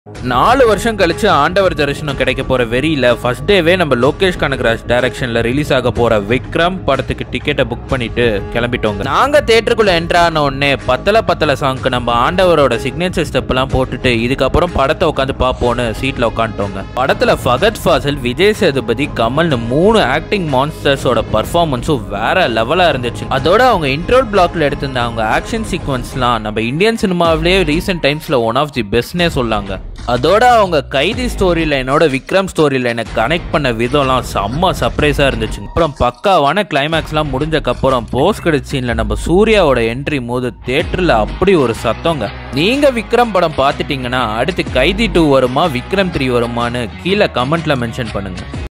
நாலு வருஷம் கழிச்சு ஆண்டவர் தரிசனம் கிடைக்க போற வெறியில ஃபர்ஸ்ட் டேவே நம்ம லோகேஷ் கனகராஜ் டைரக்ஷன்ல ரிலீஸ் ஆக போற விக்ரம் படத்துக்கு டிக்கெட்டை புக் பண்ணிட்டு கிளம்பிட்டோங்க நாங்க தேட்டருக்குள்ள என்டர் ஆன உடனே பத்தல பத்தல சாங்க்கு நம்ம ஆண்டவரோட சிக்னேச்சர் ஸ்டெப் எல்லாம் போட்டுட்டு இதுக்கப்புறம் படத்தை உட்காந்து பார்ப்போன்னு சீட்ல உட்காந்துட்டோங்க படத்துல ஃபகத் ஃபாசில் விஜய் சேதுபதி கமல்னு மூணு ஆக்டிங் மான்ஸ்டர்ஸோட பர்ஃபார்மன்ஸும் வேற லெவலா இருந்துச்சு அதோட அவங்க இன்ட்ரோல் பிளாக்ல எடுத்திருந்த அவங்க ஆக்ஷன் சீக்வன்ஸ்லாம் நம்ம இந்தியன் சினிமாவிலேயே ரீசெண்ட் டைம்ஸ்ல ஒன் ஆஃப் தி பெஸ்ட்னே சொல்லாங்க அதோட அவங்க கைதி ஸ்டோரி லைனோட விக்ரம் ஸ்டோரி லைனை கனெக்ட் பண்ண விதம்லாம் செம்ம சர்ப்ரைஸா இருந்துச்சு அப்புறம் பக்காவான கிளைமேக்ஸ்லாம் முடிஞ்சக்கப்புறம் போஸ்ட் கிரெடிட் சீன்ல நம்ம சூர்யாவோட என்ட்ரி போது தேட்டர்ல அப்படி ஒரு சத்தங்க நீங்க விக்ரம் படம் பார்த்துட்டீங்கன்னா அடுத்து கைதி டூ வருமா விக்ரம் த்ரீ வருமான்னு கீழே கமெண்ட்ல மென்ஷன் பண்ணுங்க